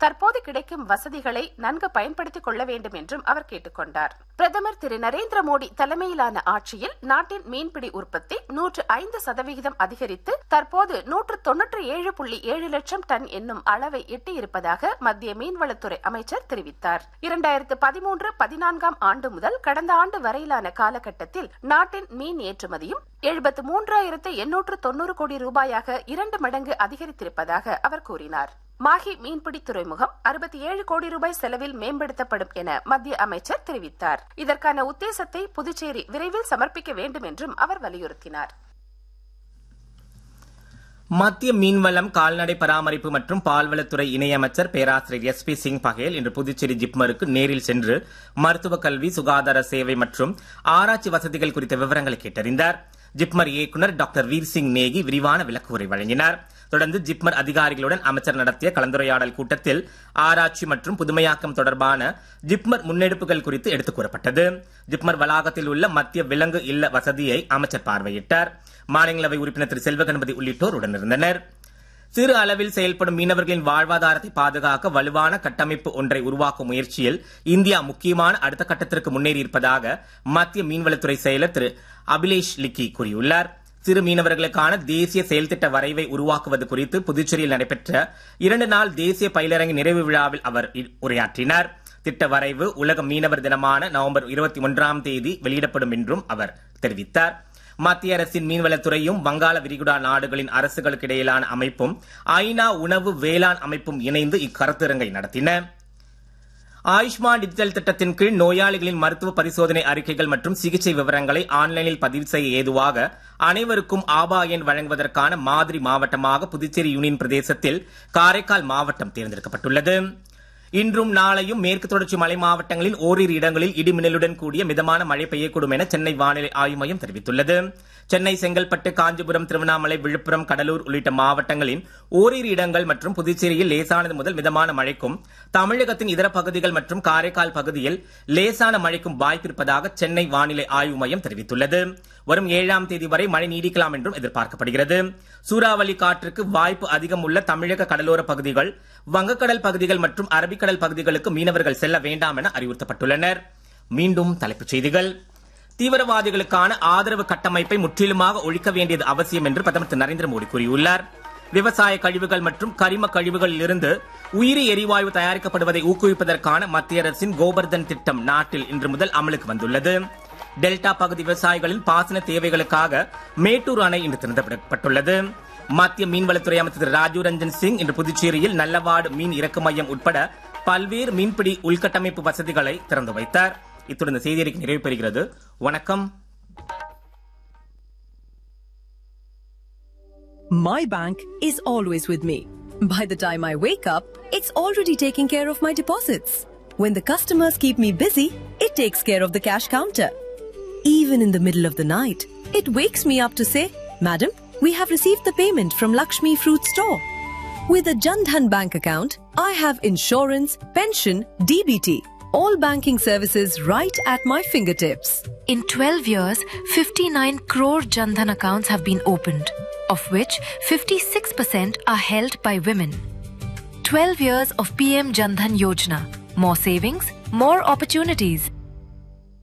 தற்போது கிடைக்கும் வசதிகளை நன்கு பயன்படுத்திக் கொள்ள வேண்டும் என்றும் அவர் கேட்டுக்கொண்டார் பிரதமர் திரு நரேந்திர மோடி தலைமையிலான ஆட்சியில் நாட்டின் மீன்பிடி உற்பத்தி நூற்று ஐந்து சதவிகிதம் அதிகரித்து தற்போது நூற்று தொன்னூற்றி ஏழு புள்ளி ஏழு லட்சம் டன் என்னும் அளவை எட்டியிருப்பதாக மத்திய மீன்வளத்துறை அமைச்சர் தெரிவித்தார் இரண்டாயிரத்து பதிமூன்று பதினான்காம் ஆண்டு முதல் கடந்த ஆண்டு வரையிலான காலகட்டத்தில் நாட்டின் மீன் ஏற்றுமதியும் எழுபத்து மூன்றாயிரத்து எண்ணூற்று தொன்னூறு கோடி ரூபாயாக இரண்டு மடங்கு அதிகரித்திருப்பதாக அவர் கூறினார் மாஹி மீன்பிடி துறைமுகம் அறுபத்தி ஏழு கோடி ரூபாய் செலவில் மேம்படுத்தப்படும் என மத்திய அமைச்சர் தெரிவித்தார் இதற்கான உத்தேசத்தை புதுச்சேரி விரைவில் சமர்ப்பிக்க வேண்டும் என்றும் அவர் வலியுறுத்தினார் மத்திய மீன்வளம் கால்நடை பராமரிப்பு மற்றும் பால்வளத்துறை இணையமைச்சர் பேராசிரியர் எஸ் பி சிங் பகேல் இன்று புதுச்சேரி ஜிப்மருக்கு நேரில் சென்று மருத்துவ கல்வி சுகாதார சேவை மற்றும் ஆராய்ச்சி வசதிகள் குறித்த விவரங்களை கேட்டறிந்தார் ஜிப்மர் இயக்குநர் டாக்டர் வீர் சிங் நேகி விரிவான விளக்குரை வழங்கினார் தொடர்ந்து ஜிப்மர் அதிகாரிகளுடன் அமைச்சர் நடத்திய கலந்துரையாடல் கூட்டத்தில் ஆராய்ச்சி மற்றும் புதுமையாக்கம் தொடர்பான ஜிப்மர் முன்னெடுப்புகள் குறித்து எடுத்துக் கூறப்பட்டது ஜிப்மர் வளாகத்தில் உள்ள மத்திய விலங்கு இல்ல வசதியை அமைச்சர் பார்வையிட்டார் மாநிலங்களவை உறுப்பினர் திரு செல்வகணபதி உள்ளிட்டோர் உடனிருந்தனர் சிறு அளவில் செயல்படும் மீனவர்களின் வாழ்வாதாரத்தை பாதுகாக்க வலுவான கட்டமைப்பு ஒன்றை உருவாக்கும் முயற்சியில் இந்தியா முக்கியமான அடுத்த கட்டத்திற்கு முன்னேறியிருப்பதாக மத்திய மீன்வளத்துறை செயலர் திரு அபிலேஷ் லிக்கி கூறியுள்ளார் சிறு மீனவர்களுக்கான தேசிய செயல்திட்ட வரைவை உருவாக்குவது குறித்து புதுச்சேரியில் நடைபெற்ற இரண்டு நாள் தேசிய பயிலரங்கின் நிறைவு விழாவில் அவர் உரையாற்றினார் திட்ட வரைவு உலக மீனவர் தினமான நவம்பர் இருபத்தி ஒன்றாம் தேதி வெளியிடப்படும் என்றும் அவர் தெரிவித்தார் மத்திய அரசின் மீன்வளத்துறையும் வங்காள விரிகுடா நாடுகளின் அரசுகளுக்கு இடையிலான அமைப்பும் ஐநா உணவு வேளாண் அமைப்பும் இணைந்து இக்கருத்தரங்கை நடத்தின ஆயுஷ்மான் டிஜிட்டல் திட்டத்தின் கீழ் நோயாளிகளின் மருத்துவ பரிசோதனை அறிக்கைகள் மற்றும் சிகிச்சை விவரங்களை ஆன்லைனில் பதிவு செய்ய ஏதுவாக அனைவருக்கும் ஆபா எண் வழங்குவதற்கான மாதிரி மாவட்டமாக புதுச்சேரி யூனியன் பிரதேசத்தில் காரைக்கால் மாவட்டம் தேர்ந்தெடுக்கப்பட்டுள்ளது இன்றும் நாளையும் மேற்கு தொடர்ச்சி மலை மாவட்டங்களில் ஓரிரு இடங்களில் இடிமின்னலுடன் கூடிய மிதமான மழை பெய்யக்கூடும் என சென்னை வானிலை ஆய்வு மையம் தெரிவித்துள்ளது சென்னை செங்கல்பட்டு காஞ்சிபுரம் திருவண்ணாமலை விழுப்புரம் கடலூர் உள்ளிட்ட மாவட்டங்களின் ஓரிரு இடங்கள் மற்றும் புதுச்சேரியில் லேசானது முதல் மிதமான மழைக்கும் தமிழகத்தின் இதர பகுதிகள் மற்றும் காரைக்கால் பகுதியில் லேசான மழைக்கும் வாய்ப்பிருப்பதாக சென்னை வானிலை ஆய்வு மையம் தெரிவித்துள்ளது வரும் ஏழாம் தேதி வரை மழை நீடிக்கலாம் என்றும் எதிர்பார்க்கப்படுகிறது சூறாவளி காற்றுக்கு வாய்ப்பு அதிகம் உள்ள தமிழக கடலோர பகுதிகள் வங்கக்கடல் பகுதிகள் மற்றும் அரபிக்கடல் பகுதிகளுக்கு மீனவர்கள் செல்ல வேண்டாம் என அறிவுறுத்தப்பட்டுள்ளனர் மீண்டும் தலைப்புச் செய்திகள் தீவிரவாதிகளுக்கான ஆதரவு கட்டமைப்பை முற்றிலுமாக ஒழிக்க வேண்டியது அவசியம் என்று பிரதமர் திரு நரேந்திர மோடி கூறியுள்ளார் விவசாய கழிவுகள் மற்றும் கரிம கழிவுகளில் இருந்து உயிரி எரிவாயு தயாரிக்கப்படுவதை ஊக்குவிப்பதற்கான மத்திய அரசின் கோபர்தன் திட்டம் நாட்டில் இன்று முதல் அமலுக்கு வந்துள்ளது டெல்டா பகுதி விவசாயிகளின் பாசன தேவைகளுக்காக மேட்டூர் அணை இன்று திறந்துவிடப்பட்டுள்ளது மத்திய மீன்வளத்துறை அமைச்சர் திரு ராஜீவ் ரஞ்சன் சிங் இன்று புதுச்சேரியில் நல்லவாடு மீன் இறக்கு மையம் உட்பட பல்வேறு மீன்பிடி உள்கட்டமைப்பு வசதிகளை திறந்து வைத்தார் இத்துடன் இந்த செய்தி அறிக்கை நிறைவு பெறுகிறது வணக்கம் My bank is always with me. By the time I wake up, it's already taking care of my deposits. When the customers keep me busy, it takes care of the cash counter. Even in the middle of the night, it wakes me up to say, Madam, we have received the payment from Lakshmi Fruit Store. With a Jandhan bank account, I have insurance, pension, DBT, all banking services right at my fingertips. In 12 years, 59 crore Jandhan accounts have been opened, of which 56% are held by women. 12 years of PM Jandhan Yojana. More savings, more opportunities.